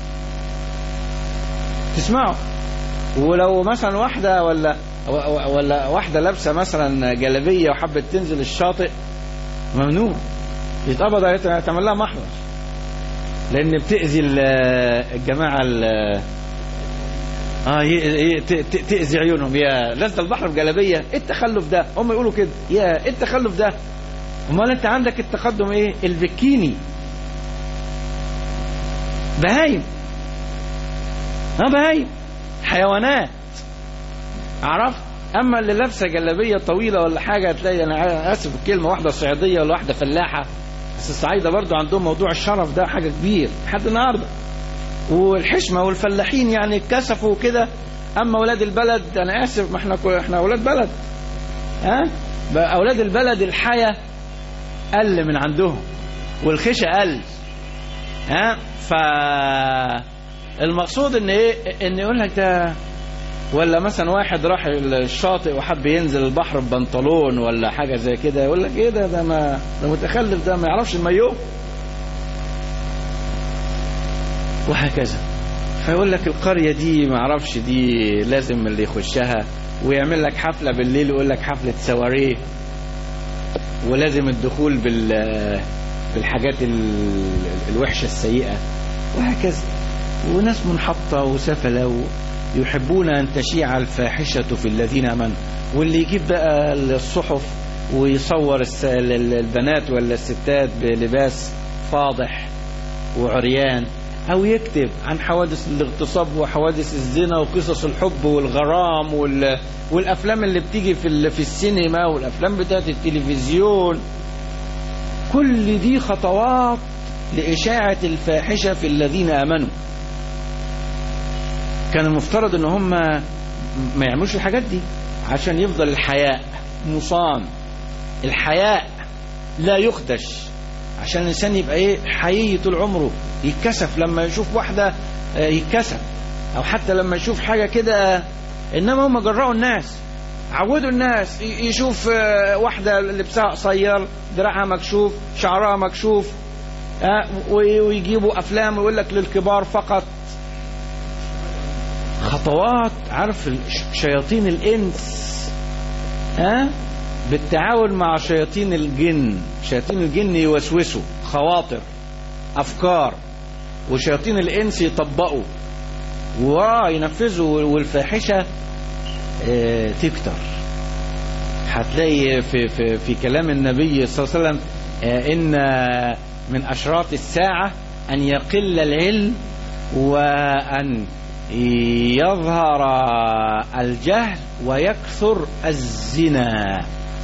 تسمعوا ولو مثلا واحدة ولا ولا واحدة لابسة مثلا جلابية وحبت تنزل الشاطئ ممنوع يتقبض عليها تعمل لها محضر لان بتأذي ال- الجماعة ال- اه ي- ي- ت- ت- تأذي عيونهم يا لازم البحر بجلابيه ايه التخلف ده هم يقولوا كده يا ايه التخلف ده امال انت عندك التقدم ايه البكيني بهايم اه بهايم حيوانات عرفت اما اللي لابسه جلابيه طويله ولا حاجه هتلاقي انا اسف الكلمه واحده صعيديه ولا واحده فلاحه بس الصعايده برضو عندهم موضوع الشرف ده حاجه كبير لحد النهارده والحشمة والفلاحين يعني اتكسفوا كده أما أولاد البلد أنا آسف ما احنا كو- احنا أولاد بلد ها بقى أولاد البلد الحياة قل من عندهم والخشة قل ها فالمقصود ان ايه ان يقول لك ده ولا مثلا واحد راح الشاطئ وحب ينزل البحر ببنطلون ولا حاجه زي كده يقول لك ايه ده ده ما ده متخلف ده ما يعرفش المايوه وهكذا فيقول لك القرية دي ما اعرفش دي لازم اللي يخشها ويعمل لك حفلة بالليل ويقول لك حفلة سواريه ولازم الدخول بال بالحاجات ال- الوحشة السيئة وهكذا وناس منحطة وسفلة ويحبون أن تشيع الفاحشة في الذين آمنوا واللي يجيب بقى الصحف ويصور الس- ال- البنات ولا الستات بلباس فاضح وعريان او يكتب عن حوادث الاغتصاب وحوادث الزنا وقصص الحب والغرام وال... والافلام اللي بتيجي في ال... في السينما والافلام بتاعت التلفزيون كل دي خطوات لاشاعه الفاحشه في الذين امنوا كان المفترض ان هم ما يعملوش الحاجات دي عشان يفضل الحياء مصان الحياء لا يخدش عشان الانسان يبقى ايه حقيقي طول عمره يتكسف لما يشوف واحده آه، يتكسف او حتى لما يشوف حاجه كده انما هم جرأوا الناس عودوا الناس ي- يشوف آه، واحده لبسها قصير دراعها مكشوف شعرها مكشوف آه، وي- ويجيبوا افلام ويقول لك للكبار فقط خطوات عارف الش- شياطين الانس ها بالتعاون مع شياطين الجن شياطين الجن يوسوسوا خواطر افكار وشياطين الانس يطبقوا وينفذوا والفاحشه آه، تكتر هتلاقي في في في كلام النبي صلى الله عليه وسلم آه، ان من اشراط الساعه ان يقل العلم وان يظهر الجهل ويكثر الزنا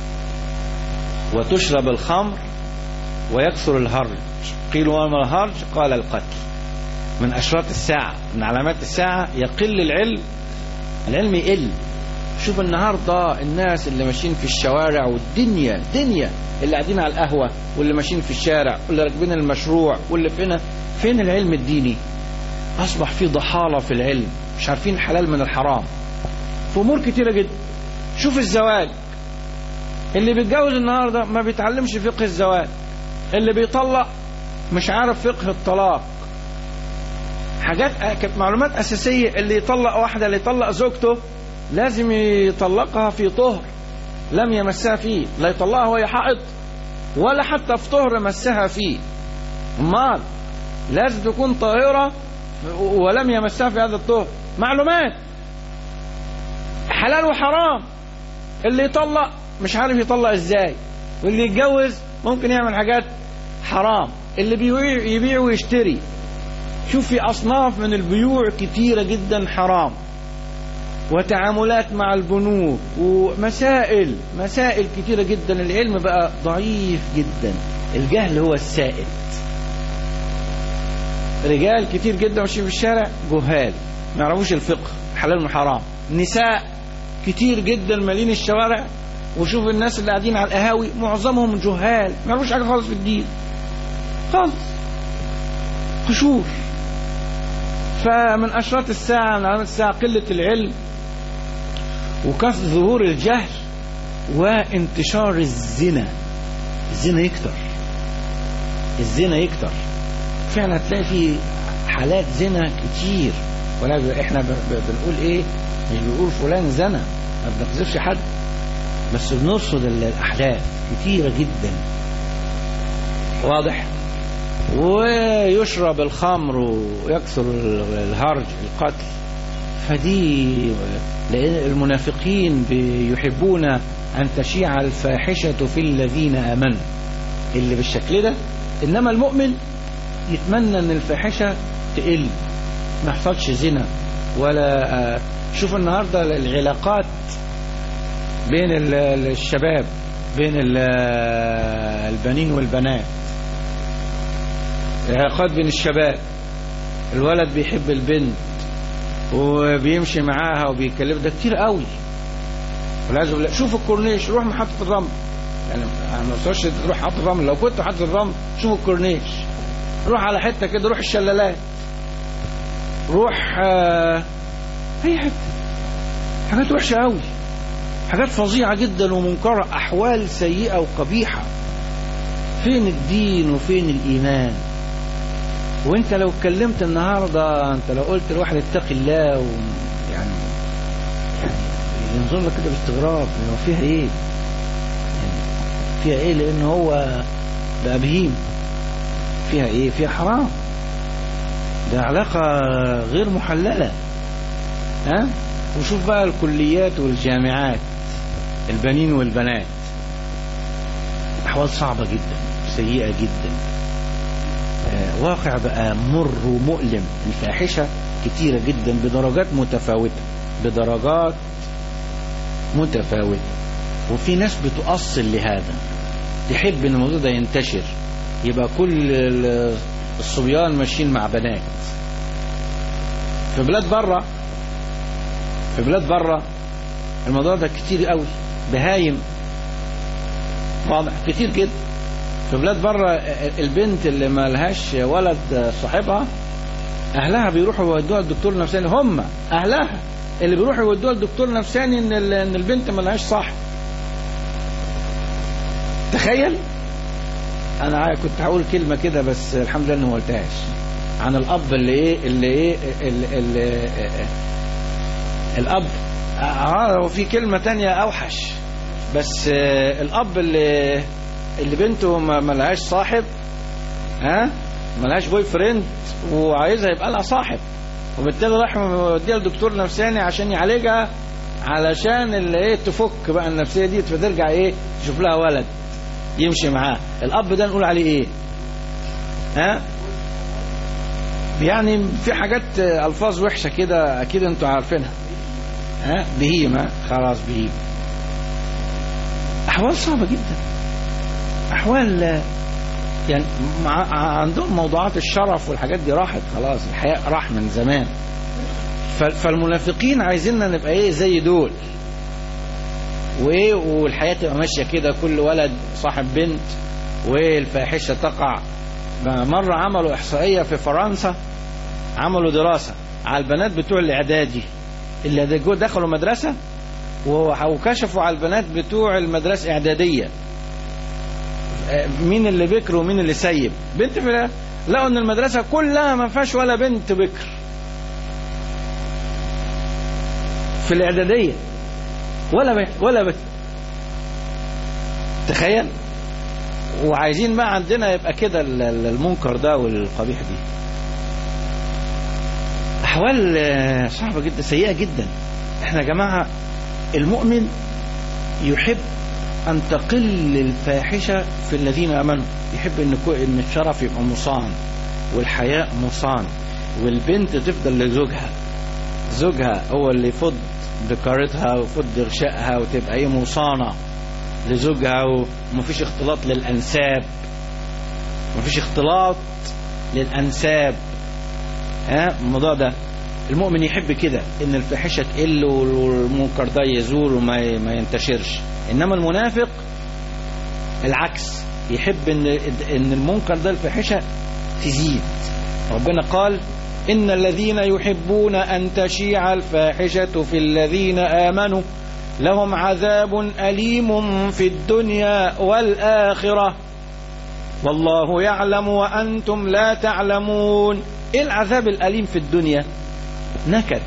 وتشرب الخمر ويكثر الهرج قيل وما الهرج قال القتل من أشراط الساعة من علامات الساعة يقل العلم العلم يقل شوف النهاردة الناس اللي ماشيين في الشوارع والدنيا دنيا اللي قاعدين على القهوة واللي ماشيين في الشارع واللي راكبين المشروع واللي فينا فين العلم الديني أصبح في ضحالة في العلم مش عارفين الحلال من الحرام في أمور كتيرة جدا شوف الزواج اللي بيتجوز النهاردة ما بيتعلمش فقه الزواج اللي بيطلق مش عارف فقه الطلاق حاجات كانت معلومات أساسية اللي يطلق واحدة اللي يطلق زوجته لازم يطلقها في طهر لم يمسها فيه لا يطلقها وهي حائط ولا حتى في طهر مسها فيه امال لازم تكون طاهرة ولم يمسها في هذا الطهر معلومات حلال وحرام اللي يطلق مش عارف يطلق ازاي واللي يتجوز ممكن يعمل حاجات حرام اللي بيبيع يبيع ويشتري شوف في أصناف من البيوع كتيرة جدا حرام وتعاملات مع البنوك ومسائل مسائل كتيرة جدا العلم بقى ضعيف جدا الجهل هو السائد رجال كتير جدا ماشيين في الشارع جهال ما يعرفوش الفقه حلال وحرام نساء كتير جدا مالين الشوارع وشوف الناس اللي قاعدين على القهاوي معظمهم جهال ما يعرفوش حاجه خالص في الدين خالص قشور فمن اشراط الساعه من علامات الساعه قله العلم وكثر ظهور الجهل وانتشار الزنا الزنا يكتر الزنا يكتر فعلا هتلاقي في حالات زنا كتير ولا احنا ب- ب- بنقول ايه مش بنقول فلان زنا ما بنقذفش حد بس بنرصد ال- الاحداث كتيره جدا واضح ويشرب الخمر ويكثر ال- الهرج القتل فدي لأن المنافقين بيحبون أن تشيع الفاحشة في الذين آمنوا اللي بالشكل ده إنما المؤمن يتمنى أن الفاحشة تقل ما يحصلش زنا ولا آه، شوف النهاردة العلاقات بين ال- ال- الشباب بين ال- البنين والبنات العلاقات بين الشباب الولد بيحب البنت وبيمشي معاها وبيكلم ده كتير قوي والعياذ بالله شوف الكورنيش روح محطة الرمل يعني انا ما وصلش تروح محطة الرمل لو كنت محطة الرمل شوف الكورنيش روح على حتة كده روح الشلالات روح آه اي حتة حاجات وحشة قوي حاجات فظيعة جدا ومنكرة احوال سيئة وقبيحة فين الدين وفين الايمان وانت لو اتكلمت النهارده انت لو قلت لواحد اتق الله و يعني يعني ينظر لك كده باستغراب هو فيها ايه؟ يعني فيها ايه؟ لان هو بقى بهيم فيها ايه؟ فيها حرام ده علاقة غير محللة ها؟ وشوف بقى الكليات والجامعات البنين والبنات أحوال صعبة جدا سيئة جدا آه، واقع بقى مر ومؤلم الفاحشة كتيرة جدا بدرجات متفاوتة بدرجات متفاوتة وفي ناس بتؤصل لهذا تحب ان الموضوع ده ينتشر يبقى كل ال- الصبيان ماشيين مع بنات في بلاد بره في بلاد بره الموضوع ده كتير قوي بهايم واضح كتير جدا في بلاد بره البنت اللي ما لهاش ولد صاحبها اهلها بيروحوا يودوها الدكتور نفساني هم اهلها اللي بيروحوا يودوها الدكتور نفساني ان ال- ان البنت ما لهاش صاحب تخيل انا عا- كنت هقول كلمه كده بس الحمد لله اني ما قلتهاش عن الاب اللي ايه اللي ايه اللي, اللي الاب اه وفي كلمه تانية اوحش بس آه، الاب اللي اللي بنته ما ما لهاش صاحب ها ما لهاش بوي فريند وعايزها يبقى لها صاحب وبالتالي راح موديها لدكتور نفساني عشان يعالجها علشان اللي ايه تفك بقى النفسيه دي فترجع ايه تشوف لها ولد يمشي معاه الاب ده نقول عليه ايه ها يعني في حاجات الفاظ وحشه كده اكيد انتوا عارفينها ها بهيمه خلاص بهيمه احوال صعبه جدا احوال يعني مع عندهم موضوعات الشرف والحاجات دي راحت خلاص الحياء راح من زمان فالمنافقين عايزيننا نبقى ايه زي دول وايه والحياه تبقى ماشيه كده كل ولد صاحب بنت والفاحشه تقع مره عملوا احصائيه في فرنسا عملوا دراسه على البنات بتوع الاعدادي اللي دخلوا مدرسه وكشفوا على البنات بتوع المدرسه اعداديه مين اللي بكر ومين اللي سيب بنت في لقوا ان المدرسه كلها ما فيهاش ولا بنت بكر في الاعداديه ولا بنت ولا بنت تخيل وعايزين بقى عندنا يبقى كده المنكر ده والقبيح دي احوال صعبه جدا سيئه جدا احنا يا جماعه المؤمن يحب ان تقل الفاحشه في الذين امنوا يحب ان ان الشرف يبقى مصان والحياء مصان والبنت تفضل لزوجها زوجها هو اللي يفض ذكرتها ويفض غشائها وتبقى ايه مصانه لزوجها ومفيش اختلاط للانساب مفيش اختلاط للانساب ها الموضوع ده المؤمن يحب كده ان الفاحشه تقل والمنكر ده يزول وما ما ينتشرش انما المنافق العكس يحب ان ان المنكر ده الفاحشه تزيد ربنا قال ان الذين يحبون ان تشيع الفاحشه في الذين امنوا لهم عذاب اليم في الدنيا والاخره والله يعلم وانتم لا تعلمون ايه العذاب الاليم في الدنيا نكد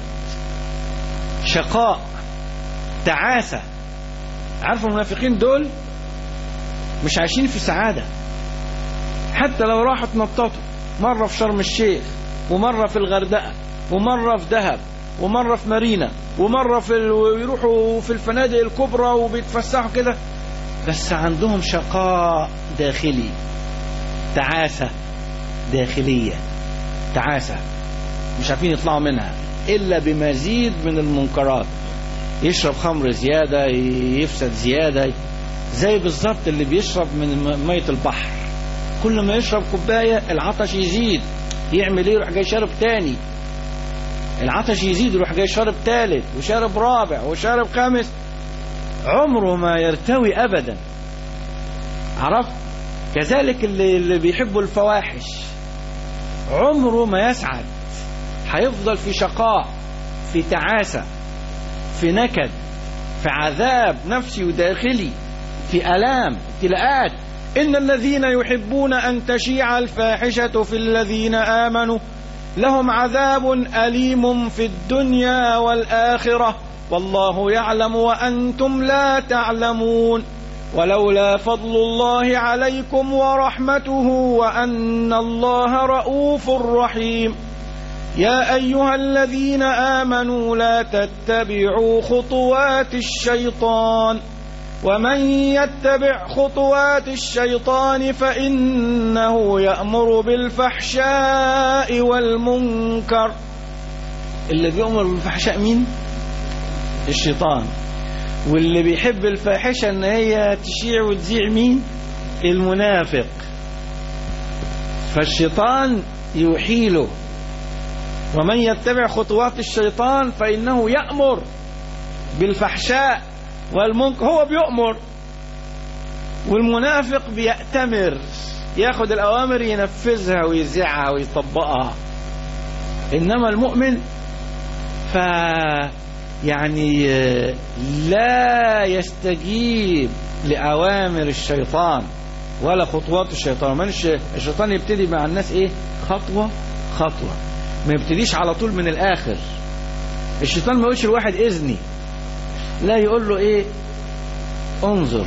شقاء تعاسة عارفوا المنافقين دول مش عايشين في سعادة حتى لو راحوا اتنططوا مرة في شرم الشيخ ومرة في الغردقة ومرة في دهب ومرة في مارينا ومرة في ال... ويروحوا في الفنادق الكبرى وبيتفسحوا كده بس عندهم شقاء داخلي تعاسة داخلية تعاسة مش عارفين يطلعوا منها إلا بمزيد من المنكرات يشرب خمر زيادة يفسد زيادة زي بالظبط اللي بيشرب من مية البحر كل ما يشرب كوباية العطش يزيد يعمل ايه يروح جاي شارب تاني العطش يزيد يروح جاي شارب تالت وشارب رابع وشارب خامس عمره ما يرتوي ابدا عرفت كذلك اللي, اللي بيحبوا الفواحش عمره ما يسعد هيفضل في شقاء في تعاسة في نكد في عذاب نفسي وداخلي في ألام ابتلاءات إن الذين يحبون أن تشيع الفاحشة في الذين آمنوا لهم عذاب أليم في الدنيا والآخرة والله يعلم وأنتم لا تعلمون ولولا فضل الله عليكم ورحمته وأن الله رؤوف رحيم يا أيها الذين آمنوا لا تتبعوا خطوات الشيطان ومن يتبع خطوات الشيطان فإنه يأمر بالفحشاء والمنكر اللي بيأمر بالفحشاء مين الشيطان واللي بيحب الفاحشة ان هي تشيع وتذيع مين المنافق فالشيطان يوحي له ومن يتبع خطوات الشيطان فإنه يأمر بالفحشاء والمنكر هو بيؤمر والمنافق بيأتمر ياخد الأوامر ينفذها ويذيعها ويطبقها إنما المؤمن ف يعني لا يستجيب لأوامر الشيطان ولا خطوات الشيطان من الشيطان يبتدي مع الناس ايه خطوة خطوة ما يبتديش على طول من الآخر الشيطان ما يقولش الواحد إذني لا يقول له ايه انظر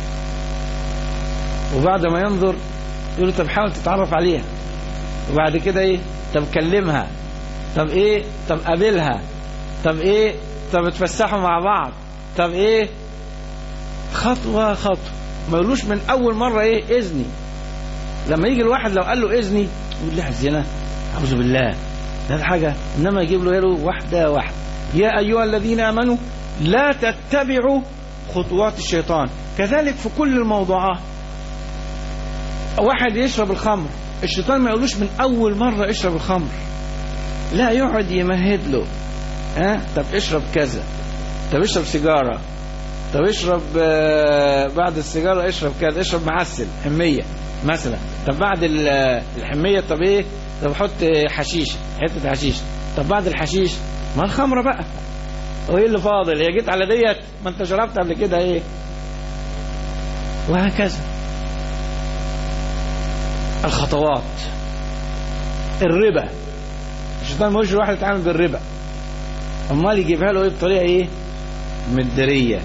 وبعد ما ينظر يقول له طب حاول تتعرف عليها وبعد كده ايه طب كلمها طب ايه طب قابلها طب ايه طب اتفسحوا مع بعض طب ايه خطوة خطوة ما يقولوش من اول مرة ايه اذني لما يجي الواحد لو قال له اذني يقول لي الزنا أعوذ بالله ده حاجة إنما يجيب له يده واحدة واحدة يا أيها الذين آمنوا لا تتبعوا خطوات الشيطان كذلك في كل الموضوعات واحد يشرب الخمر الشيطان ما يقولوش من أول مرة اشرب الخمر لا يقعد يمهد له ها طب اشرب كذا طب اشرب سيجارة طب اشرب آه، بعد السيجارة اشرب كذا اشرب معسل حمية مثلا طب بعد ال- آه، الحمية طب ايه طب حط حشيش حتة حشيش طب بعد الحشيش ما الخمرة بقى وايه اللي فاضل هي جيت على ديت ما انت شربت قبل كده ايه وهكذا الخطوات الربا الشيطان ما الواحد يتعامل بالربا امال يجيبها له ايه بطريقه ايه مدريه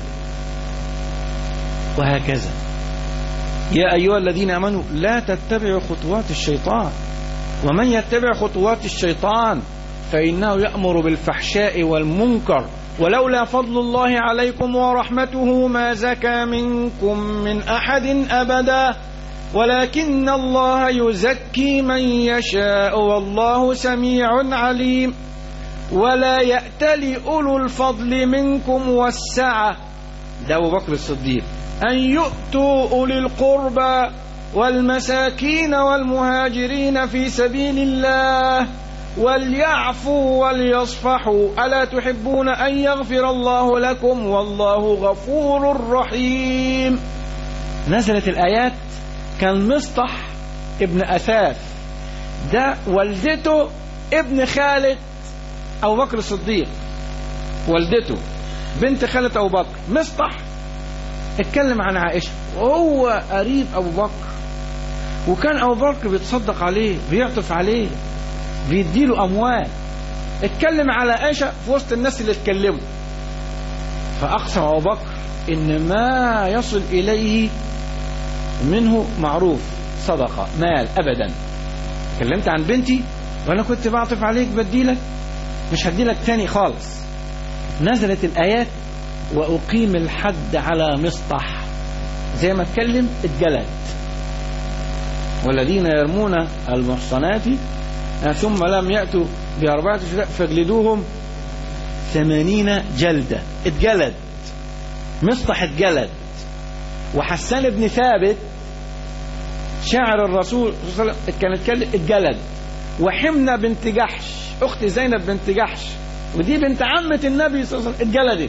وهكذا يا ايها الذين امنوا لا تتبعوا خطوات الشيطان ومن يتبع خطوات الشيطان فانه يامر بالفحشاء والمنكر ولولا فضل الله عليكم ورحمته ما زكى منكم من احد ابدا ولكن الله يزكي من يشاء والله سميع عليم ولا يأتل أولو الفضل منكم والسعة ده أبو بكر الصديق أن يؤتوا أولي القربى والمساكين والمهاجرين في سبيل الله وليعفوا وليصفحوا ألا تحبون أن يغفر الله لكم والله غفور رحيم نزلت الآيات كان مصطح ابن أثاث ده والدته ابن خالد أبو بكر الصديق والدته بنت خالة أبو بكر مصطح اتكلم عن عائشة وهو قريب أبو بكر وكان أبو بكر بيتصدق عليه بيعطف عليه بيديله أموال اتكلم على عائشة في وسط الناس اللي اتكلموا فأقسم أبو بكر إن ما يصل إليه منه معروف صدقة مال أبدا اتكلمت عن بنتي وأنا كنت بعطف عليك بديلك مش هديلك تاني خالص نزلت الآيات وأقيم الحد على مسطح زي ما اتكلم اتجلد والذين يرمون المحصنات ثم لم يأتوا بأربعة شهداء فاجلدوهم ثمانين جلدة اتجلد مسطح اتجلد وحسان بن ثابت شاعر الرسول صلى الله عليه وسلم كان اتكلم اتجلد وحمنة بنت جحش أخت زينب بنت جحش ودي بنت عمة النبي صلى الله عليه وسلم اتجلدت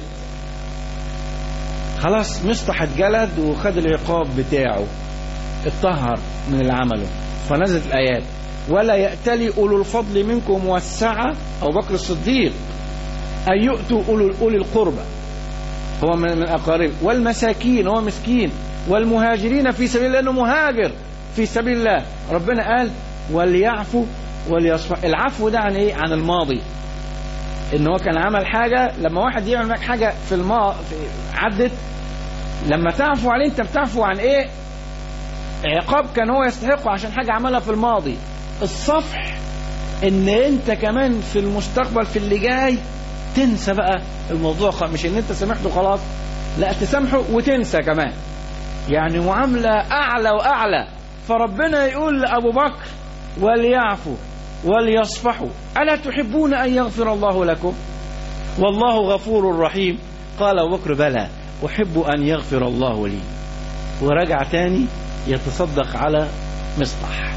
خلاص مصطح اتجلد وخد العقاب بتاعه اتطهر من اللي عمله فنزلت الآيات ولا يأتلي أولو الفضل منكم والسعة أو بكر الصديق أن يؤتوا أولو أولي القربى هو من من أقارب والمساكين هو مسكين والمهاجرين في سبيل الله لأنه مهاجر في سبيل الله ربنا قال وليعفوا وليصفح العفو ده عن ايه عن الماضي ان هو كان عمل حاجة لما واحد يعمل معك حاجة في الماضي عدت لما تعفو عليه انت بتعفو عن ايه عقاب كان هو يستحقه عشان حاجة عملها في الماضي الصفح ان انت كمان في المستقبل في اللي جاي تنسى بقى الموضوع خ- مش ان انت سامحته خلاص لا تسامحه وتنسى كمان يعني معاملة اعلى واعلى فربنا يقول لابو بكر وليعفوا وليصفحوا ألا تحبون أن يغفر الله لكم والله غفور رحيم قال أبو بكر بلى أحب أن يغفر الله لي ورجع تاني يتصدق على مصطح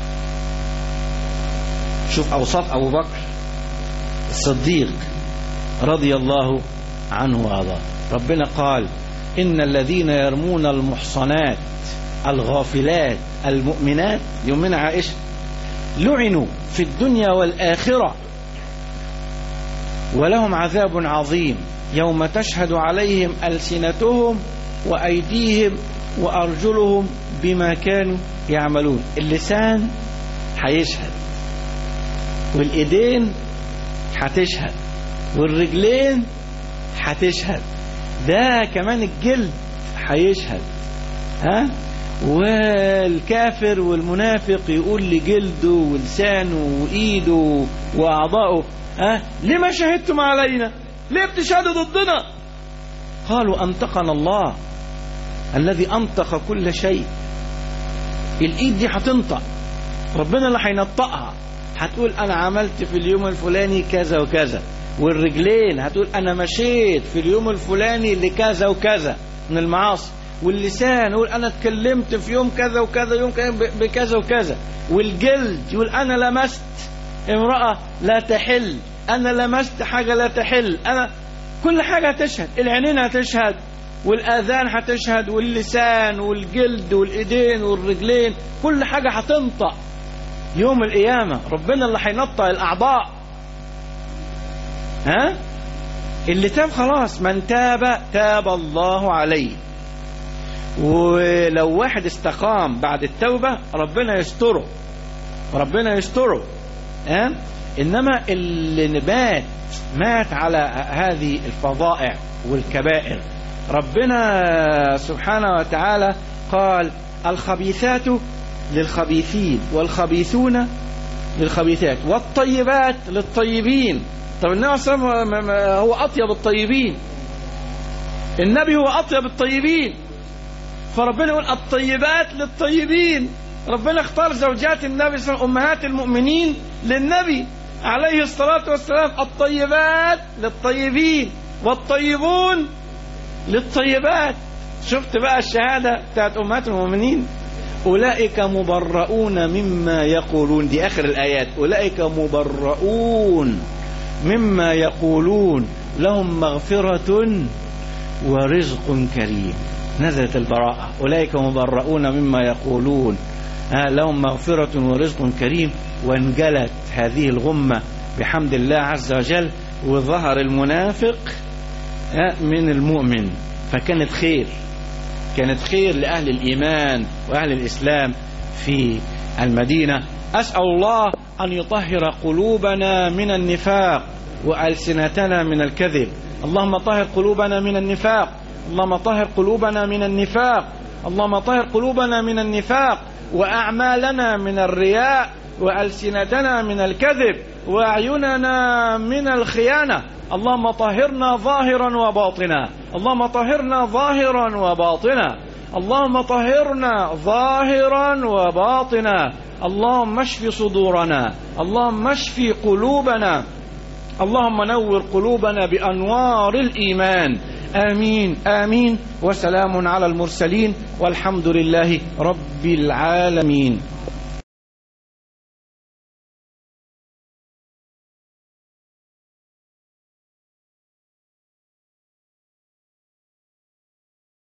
شوف أوصاف أبو بكر الصديق رضي الله عنه وأرضاه ربنا قال إن الذين يرمون المحصنات الغافلات المؤمنات يومنا عائشة لعنوا في الدنيا والآخرة ولهم عذاب عظيم يوم تشهد عليهم ألسنتهم وأيديهم وأرجلهم بما كانوا يعملون اللسان هيشهد والإيدين هتشهد والرجلين هتشهد ده كمان الجلد هيشهد ها والكافر والمنافق يقول لجلده ولسانه وإيده وأعضائه ها ليه ما شهدتم علينا ليه بتشهدوا ضدنا قالوا أنطقنا الله الذي أنطق كل شيء الإيد دي هتنطق ربنا اللي هينطقها هتقول انا عملت في اليوم الفلاني كذا وكذا والرجلين هتقول انا مشيت في اليوم الفلاني لكذا وكذا من المعاصي واللسان يقول انا اتكلمت في يوم كذا وكذا يوم كذا ب- بكذا وكذا والجلد يقول انا لمست امرأة لا تحل انا لمست حاجة لا تحل انا كل حاجة هتشهد العينين هتشهد والآذان هتشهد واللسان والجلد والإيدين والرجلين كل حاجة هتنطق يوم القيامة ربنا اللي هينطق الأعضاء ها اللي تاب خلاص من تاب تاب الله عليه ولو واحد استقام بعد التوبة ربنا يستره ربنا يستره ها انما اللي نبات مات على هذه الفظائع والكبائر ربنا سبحانه وتعالى قال الخبيثات للخبيثين والخبيثون للخبيثات والطيبات للطيبين طب النبي صلى الله عليه وسلم هو أطيب الطيبين النبي هو أطيب الطيبين فربنا يقول الطيبات للطيبين ربنا اختار زوجات النبي صلى الله عليه وسلم أمهات المؤمنين للنبي عليه الصلاة والسلام الطيبات للطيبين والطيبون للطيبات شفت بقى الشهادة بتاعت أمهات المؤمنين أولئك مبرؤون مما يقولون دي آخر الآيات أولئك مبرؤون مما يقولون لهم مغفرة ورزق كريم نزلت البراءة أولئك مبرؤون مما يقولون آه لهم مغفرة ورزق كريم وانجلت هذه الغمة بحمد الله عز وجل وظهر المنافق آه من المؤمن فكانت خير كانت خير لأهل الإيمان وأهل الإسلام في المدينة أسأل الله أن يطهر قلوبنا من النفاق وألسنتنا من الكذب اللهم طهر قلوبنا من النفاق اللهم طهر قلوبنا من النفاق اللهم طهر قلوبنا من النفاق وأعمالنا من الرياء وألسنتنا من الكذب وأعيننا من الخيانة اللهم طهرنا ظاهرا وباطنا اللهم طهرنا ظاهرا وباطنا اللهم طهرنا ظاهرا وباطنا اللهم اشف صدورنا اللهم اشف قلوبنا اللهم نور قلوبنا بأنوار الإيمان آمين آمين وسلام على المرسلين والحمد لله رب العالمين